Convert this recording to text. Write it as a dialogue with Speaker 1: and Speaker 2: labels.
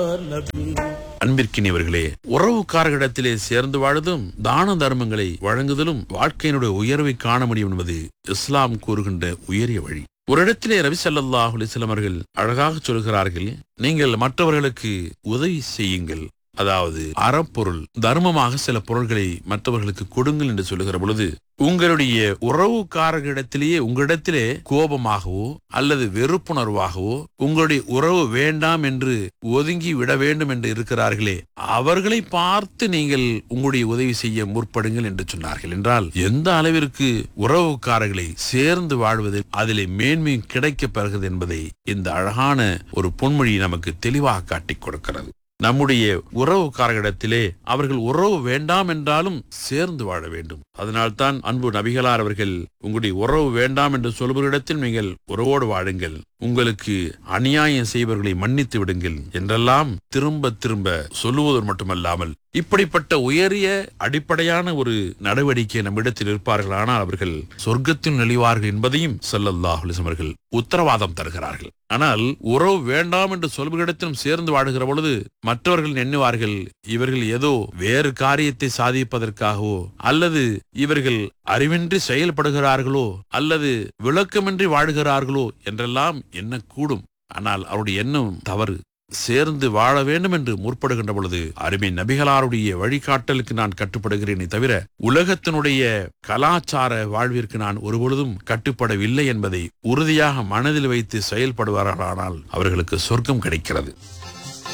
Speaker 1: அன்பிற்கினியவர்களே உறவுக்காரர்களிடத்திலே சேர்ந்து வாழுதும் தான தர்மங்களை வழங்குதலும் வாழ்க்கையினுடைய உயர்வை காண முடியும் என்பது இஸ்லாம் கூறுகின்ற உயரிய வழி ஒரு இடத்திலே ரவி சல்லாஹ் அலிஸ்லாம் அவர்கள் அழகாக சொல்கிறார்கள் நீங்கள் மற்றவர்களுக்கு உதவி செய்யுங்கள் அதாவது அறப்பொருள் தர்மமாக சில பொருள்களை மற்றவர்களுக்கு கொடுங்கள் என்று சொல்லுகிற பொழுது உங்களுடைய உறவுக்காரர்களிடத்திலேயே உங்களிடத்திலே கோபமாகவோ அல்லது வெறுப்புணர்வாகவோ உங்களுடைய உறவு வேண்டாம் என்று ஒதுங்கி விட வேண்டும் என்று இருக்கிறார்களே அவர்களை பார்த்து நீங்கள் உங்களுடைய உதவி செய்ய முற்படுங்கள் என்று சொன்னார்கள் என்றால் எந்த அளவிற்கு உறவுக்காரர்களை சேர்ந்து வாழ்வது அதிலே மேன்மை கிடைக்கப் பெறுகிறது என்பதை இந்த அழகான ஒரு பொன்மொழி நமக்கு தெளிவாக காட்டிக் கொடுக்கிறது நம்முடைய உறவுக்காரர்களிடத்திலே அவர்கள் உறவு வேண்டாம் என்றாலும் சேர்ந்து வாழ வேண்டும் அதனால்தான் அன்பு நபிகளார் அவர்கள் உங்களுடைய உறவு வேண்டாம் என்று சொல்பவர்களிடத்தில் நீங்கள் உறவோடு வாழுங்கள் உங்களுக்கு அநியாயம் செய்பவர்களை மன்னித்து விடுங்கள் என்றெல்லாம் திரும்ப திரும்ப சொல்லுவதோடு மட்டுமல்லாமல் இப்படிப்பட்ட உயரிய அடிப்படையான ஒரு நடவடிக்கை நம்மிடத்தில் இருப்பார்கள் ஆனால் அவர்கள் சொர்க்கத்தில் நெளிவார்கள் என்பதையும் ஸல்லல்லாஹு அலைஹி அவர்கள் உத்தரவாதம் தருகிறார்கள் ஆனால் உறவு வேண்டாம் என்று சொல்பவர்களிடத்திலும் சேர்ந்து வாழுகிற பொழுது மற்றவர்கள் எண்ணுவார்கள் இவர்கள் ஏதோ வேறு காரியத்தை சாதிப்பதற்காகவோ அல்லது இவர்கள் அறிவின்றி செயல்படுகிறார்களோ அல்லது விளக்கமின்றி வாழ்கிறார்களோ என்றெல்லாம் எண்ணக்கூடும் ஆனால் அவருடைய எண்ணம் தவறு சேர்ந்து வாழ வேண்டும் என்று முற்படுகின்ற பொழுது அருமை நபிகளாருடைய வழிகாட்டலுக்கு நான் கட்டுப்படுகிறேனே தவிர உலகத்தினுடைய கலாச்சார வாழ்விற்கு நான் ஒருபொழுதும் கட்டுப்படவில்லை என்பதை உறுதியாக மனதில் வைத்து செயல்படுவார்களானால் அவர்களுக்கு சொர்க்கம் கிடைக்கிறது